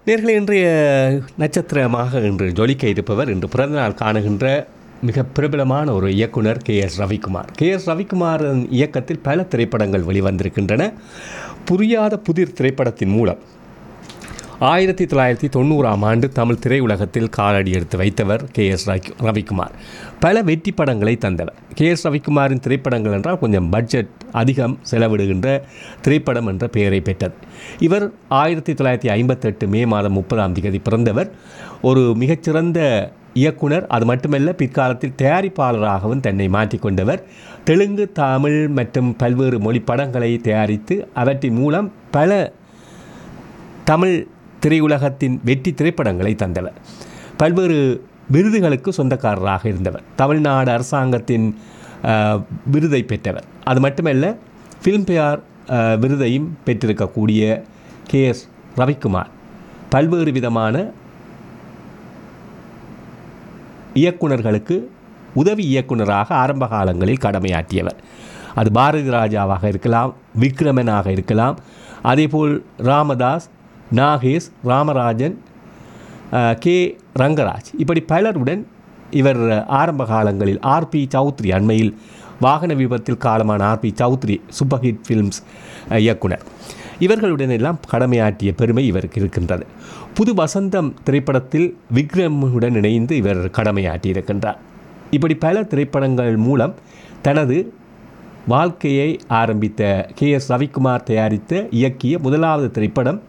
நேர்களை இன்றைய நட்சத்திரமாக இன்று ஜொலிக்க இருப்பவர் இன்று பிறந்தநாள் காணுகின்ற மிக பிரபலமான ஒரு இயக்குனர் K S Ravikumar K S ரவிக்குமாரின் இயக்கத்தில் பல திரைப்படங்கள் வெளிவந்திருக்கின்றன புரியாத புதிர் திரைப்படத்தின் மூலம் ஆயிரத்தி தொள்ளாயிரத்தி தொண்ணூறாம் ஆண்டு தமிழ் திரையுலகத்தில் காலடி எடுத்து வைத்தவர் கே எஸ் ரவிக்குமார் பல வெற்றி படங்களை தந்தவர் கே எஸ் ரவிக்குமாரின் திரைப்படங்கள் என்றால் கொஞ்சம் பட்ஜெட் அதிகம் செலவிடுகின்ற திரைப்படம் என்ற பெயரை பெற்றது இவர் ஆயிரத்தி தொள்ளாயிரத்தி ஐம்பத்தெட்டு மே மாதம் முப்பதாம் தேதி பிறந்தவர் ஒரு மிகச்சிறந்த இயக்குனர் அது மட்டுமல்ல பிற்காலத்தில் தயாரிப்பாளராகவும் தன்னை மாற்றிக்கொண்டவர் தெலுங்கு தமிழ் மற்றும் பல்வேறு மொழி படங்களை தயாரித்து அவற்றின் மூலம் பல தமிழ் திரையுலகத்தின் வெற்றி திரைப்படங்களை தந்தவர் பல்வேறு விருதுகளுக்கு சொந்தக்காரராக இருந்தவர் தமிழ்நாடு அரசாங்கத்தின் அஹ், விருதை பெற்றவர் அது மட்டுமல்ல ஃபிலிம்பேர் அஹ், விருதையும் பெற்றிருக்கக்கூடிய கே எஸ் ரவிக்குமார் பல்வேறு விதமான இயக்குனர்களுக்கு உதவி இயக்குனராக ஆரம்ப காலங்களில் கடமையாற்றியவர் அது பாரதி ராஜாவாக இருக்கலாம் விக்ரமனாக இருக்கலாம் அதேபோல் ராமதாஸ் நாகேஷ் ராமராஜன் அஹ், கே ரங்கராஜ் இப்படி பலருடன் இவர் ஆரம்ப காலங்களில் ஆர்பி சௌத்ரி அண்மையில் வாகன விபத்தில் காலமான RB Choudhary super hit films அஹ், இயக்குனர் இவர்களுடன் எல்லாம் கடமையாற்றிய பெருமை இவருக்கு இருக்கின்றது புது வசந்தம் திரைப்படத்தில் விக்ரமுடன் இணைந்து இவர் கடமையாற்றியிருக்கின்றார் இப்படி பல திரைப்படங்கள் மூலம் தனது வாழ்க்கையை ஆரம்பித்த கே எஸ் ரவிக்குமார் தயாரித்த இயக்கிய முதலாவது திரைப்படம்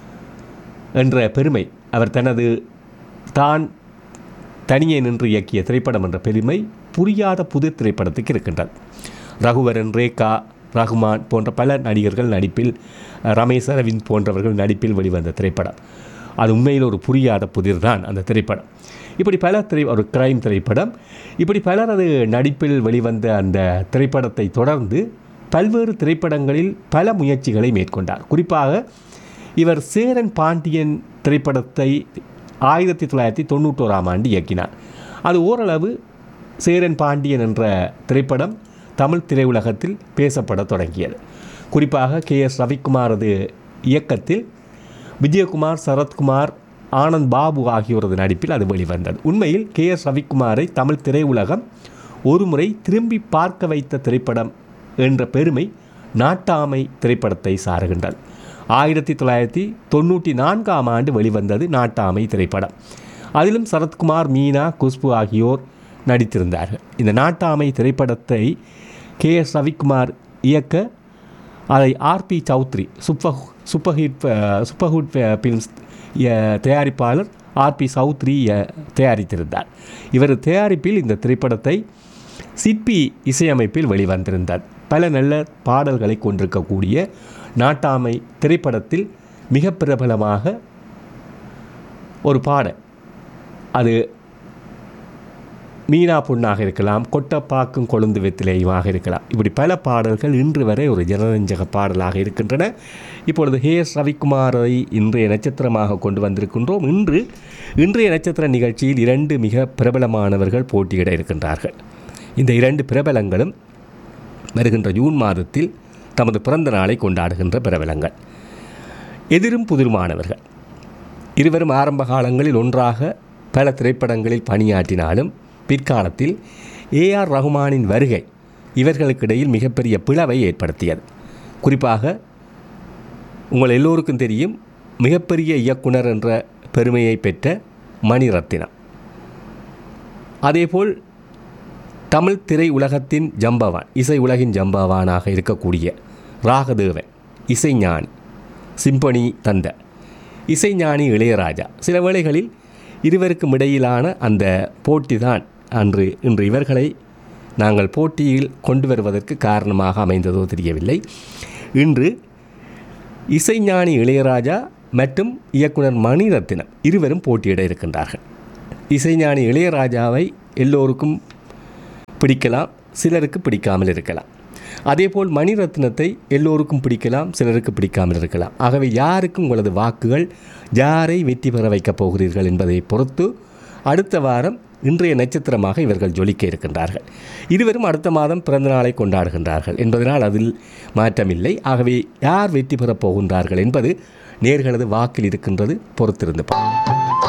என்ற பெருமை அவர் தனது தான் தனியே நின்று இயக்கிய திரைப்படம் என்ற பெருமை புரியாத புது திரைப்படத்துக்கு இருக்கின்றது ரகுவரன் ரேகா ரகுமான் போன்ற பல நடிகர்கள் நடிப்பில் அஹ், ரமேஷ் அரவிந்த் போன்றவர்கள் நடிப்பில் வெளிவந்த திரைப்படம் அது உண்மையில் ஒரு புரியாத புதிர் தான் அந்த திரைப்படம் இப்படி பல திரை ஒரு கிரைம் திரைப்படம் இப்படி பலரது நடிப்பில் வெளிவந்த அந்த திரைப்படத்தை தொடர்ந்து பல்வேறு திரைப்படங்களில் பல முயற்சிகளை மேற்கொண்டார் குறிப்பாக இவர் சேரன் பாண்டியன் திரைப்படத்தை ஆயிரத்தி தொள்ளாயிரத்தி தொண்ணூற்றோராம் ஆண்டு இயக்கினார் அது ஓரளவு சேரன் பாண்டியன் என்ற திரைப்படம் தமிழ் திரையுலகத்தில் பேசப்படத் தொடங்கியது குறிப்பாக கே எஸ் ரவிக்குமாரது இயக்கத்தில் விஜயகுமார் சரத்குமார் ஆனந்த் பாபு ஆகியோரது நடிப்பில் அது வெளிவந்தது உண்மையில் கே எஸ் ரவிக்குமாரை தமிழ் திரையுலகம் ஒருமுறை திரும்பி பார்க்க வைத்த திரைப்படம் என்ற பெருமை நாட்டாமை திரைப்படத்தை சாருகின்றது ஆயிரத்தி தொள்ளாயிரத்தி தொண்ணூற்றி நான்காம் ஆண்டு வெளிவந்தது நாட்டாமை திரைப்படம் அதிலும் சரத்குமார் மீனா குஷ்பு ஆகியோர் நடித்திருந்தார்கள் இந்த நாட்டாமை திரைப்படத்தை கே எஸ் ரவிக்குமார் இயக்க அதை RB Choudhary super super hit super hit films தயாரிப்பாளர் ஆர்பி சௌத்ரி அஹ், தயாரித்திருந்தார் இவர் தயாரிப்பில் இந்த திரைப்படத்தை சிற்பி இசையமைப்பில் வெளிவந்திருந்தார் பல நல்ல பாடல்களை கொண்டிருக்கக்கூடிய நாட்டாமை திரைப்படத்தில் மிக பிரபலமாக ஒரு பாடல் அது மீனா பொண்ணாக இருக்கலாம் கொட்டப்பாக்கும் கொழுந்து வெத்திலேயுமாக இருக்கலாம் இப்படி பல பாடல்கள் இன்று வரை ஒரு ஜனரஞ்சக பாடலாக இருக்கின்றன இப்பொழுது ஹே எஸ் ரவிக்குமாரை இன்றைய நட்சத்திரமாக கொண்டு வந்திருக்கின்றோம் இன்று இன்றைய நட்சத்திர நிகழ்ச்சியில் இரண்டு மிக பிரபலமானவர்கள் போட்டியிட இருக்கின்றார்கள் இந்த இரண்டு பிரபலங்களும் வருகின்ற ஜூன் மாதத்தில் தமது பிறந்த நாளை கொண்டாடுகின்ற பிரபலங்கள் எதிரும் புதிருமானவர்கள் இருவரும் ஆரம்ப காலங்களில் ஒன்றாக பல திரைப்படங்களில் பணியாற்றினாலும் பிற்காலத்தில் ஏஆர் ரஹ்மானின் வருகை இவர்களுக்கிடையில் மிகப்பெரிய பிளவை ஏற்படுத்தியது குறிப்பாக உங்கள் எல்லோருக்கும் தெரியும் மிகப்பெரிய இயக்குனர் என்ற பெருமையை பெற்ற மணிரத்தினம் அதேபோல் தமிழ் திரை உலகத்தின் ஜம்பவான் இசை உலகின் ஜம்பவானாக இருக்கக்கூடிய ராகதேவன் இசைஞானி சிம்பனி தந்த இசைஞானி இளையராஜா சில வேளைகளில் இருவருக்கும் இடையிலான அந்த போட்டி தான் அன்று இன்று இவர்களை நாங்கள் போட்டியில் கொண்டு வருவதற்கு காரணமாக அமைந்ததோ தெரியவில்லை இன்று இசைஞானி இளையராஜா மற்றும் இயக்குனர் மணிரத்தினம் இருவரும் போட்டியிட இருக்கின்றார்கள் இசைஞானி இளையராஜாவை எல்லோருக்கும் பிடிக்கலாம் சிலருக்கு பிடிக்காமல் இருக்கலாம் அதேபோல் மணிரத்னத்தை எல்லோருக்கும் பிடிக்கலாம் சிலருக்கு பிடிக்காமல் இருக்கலாம் ஆகவே யாருக்கும் உங்களது வாக்குகள் யாரை வெற்றி பெற வைக்கப் போகிறீர்கள் என்பதை பொறுத்து அடுத்த வாரம் இன்றைய நட்சத்திரமாக இவர்கள் ஜொலிக்க இருக்கின்றார்கள் இருவரும் அடுத்த மாதம் பிறந்த நாளை கொண்டாடுகின்றார்கள் என்பதனால் அதில் மாற்றமில்லை ஆகவே யார் வெற்றி பெறப் போகின்றார்கள் என்பது நேர்களது வாக்கில் இருக்கின்றது பொறுத்திருந்து பா-